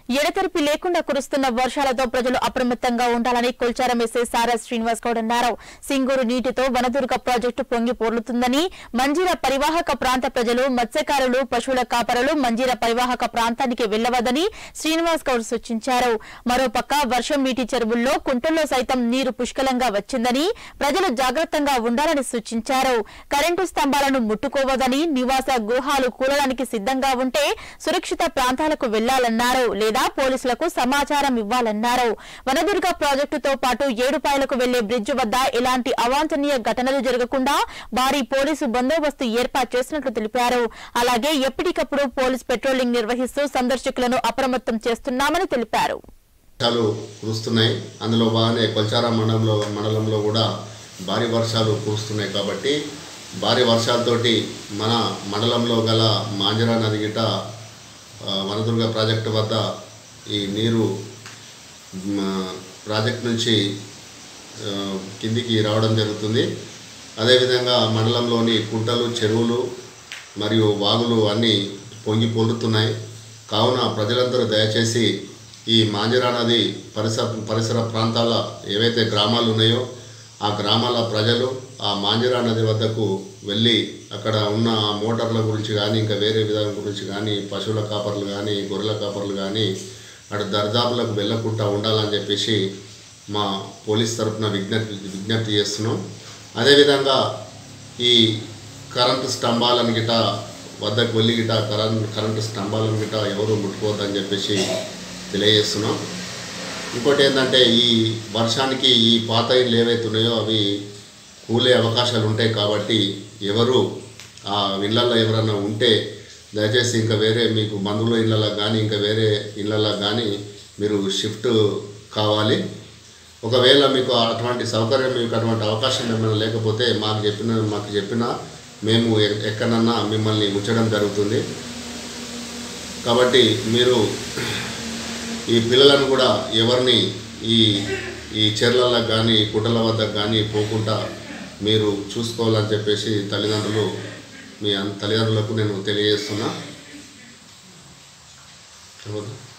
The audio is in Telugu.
ఎడతెరిపి లేకుండా కురుస్తున్న వర్షాలతో ప్రజలు అప్రమత్తంగా ఉండాలని కొల్చారం ఎస్ఐ సారా శ్రీనివాస్ గౌడ్ అన్నారు సింగూరు నీటితో వనదుర్గ ప్రాజెక్టు పొంగి పొర్లుతుందని మంజీర పరివాహక ప్రాంత ప్రజలు మత్స్యకారులు పశువుల కాపరులు మంజీర పరివాహక ప్రాంతానికి వెళ్లవద్దని శ్రీనివాస్ గౌడ్ సూచించారు మరోపక్క వర్షం నీటి చెరువుల్లో కుంటల్లో సైతం నీరు పుష్కలంగా వచ్చిందని ప్రజలు జాగ్రత్తగా ఉండాలని సూచించారు కరెంటు స్తంభాలను ముట్టుకోవద్దని నివాస గృహాలు కూలడానికి సిద్ధంగా ఉంటే సురక్షిత ప్రాంతాలకు వెళ్లాలన్నారు లేదా పోలీసులకు సమాచారం ఇవ్వాలన్నారు వనదుర్గ ప్రాజెక్టుతో పాటు ఏడుపాయలకు వెళ్లే బ్రిడ్జ్ వద్ద ఎలాంటి అవాంఛనీయ ఘటనలు జరగకుండా భారీ పోలీసు బందోబస్తు ఏర్పాటు చేసినట్లు తెలిపారు అలాగే ఎప్పటికప్పుడు పోలీస్ పెట్రోలింగ్ నిర్వహిస్తూ సందర్శకులను అప్రమత్తం చేస్తున్నామని తెలిపారు వర్షాలు కురుస్తున్నాయి అందులో బాగానే కొల్చారా మండలంలో మండలంలో కూడా భారీ వర్షాలు కురుస్తున్నాయి కాబట్టి భారీ వర్షాలతోటి మన మండలంలో గల మాంజరా నది గిట ఆ, వనదుర్గ ప్రాజెక్టు వద్ద ఈ నీరు మ, ప్రాజెక్ట్ నుంచి ఆ, కిందికి రావడం జరుగుతుంది అదేవిధంగా మండలంలోని కుంటలు చెరువులు మరియు వాగులు అన్నీ పొంగి పొందుతున్నాయి కావున ప్రజలందరూ దయచేసి ఈ మాంజరా నది పరిసర పరిసర ప్రాంతాల ఏవైతే గ్రామాలు ఉన్నాయో ఆ గ్రామాల ప్రజలు ఆ మాంజరా నది వద్దకు వెళ్ళి అక్కడ ఉన్న ఆ మోటార్ల గురించి కానీ ఇంకా వేరే విధానం గురించి కానీ పశువుల కాపర్లు కానీ గొర్రెల కాపర్లు కానీ అటు దర్దాపులకు వెళ్ళకుండా ఉండాలని చెప్పేసి మా పోలీస్ తరఫున విజ్ఞప్తి విజ్ఞప్తి చేస్తున్నాం అదేవిధంగా ఈ కరెంటు స్తంభాలను గిట వద్దకు వెళ్ళి గిట కరెంట్ కరెంటు స్తంభాలను గిట ఎవరు ముట్టుకోవద్దని చెప్పేసి తెలియజేస్తున్నాం ఇంకోటి ఏంటంటే ఈ వర్షానికి ఈ పాత ఇళ్ళు ఏవైతే ఉన్నాయో అవి కూలే అవకాశాలు ఉంటాయి కాబట్టి ఎవరు ఆ ఇళ్ళల్లో ఎవరైనా ఉంటే దయచేసి ఇంకా వేరే మీకు బంధువుల ఇళ్ళలో కానీ ఇంకా వేరే ఇళ్ళలో కానీ మీరు షిఫ్ట్ కావాలి ఒకవేళ మీకు అటువంటి సౌకర్యం మీకు అటువంటి అవకాశం ఏమైనా లేకపోతే మాకు చెప్పిన మాకు చెప్పిన మేము ఎ- ఎక్కడన్నా మిమ్మల్ని ఉంచడం జరుగుతుంది కాబట్టి మీరు ఈ పిల్లలను కూడా ఎవరిని ఈ ఈ చెర్లలో కానీ కుటల వద్ద కానీ పోకుండా మీరు చూసుకోవాలని చెప్పేసి తల్లిదండ్రులు మీ అన్- తల్లిదండ్రులకు నేను తెలియజేస్తున్నా ఎవరు?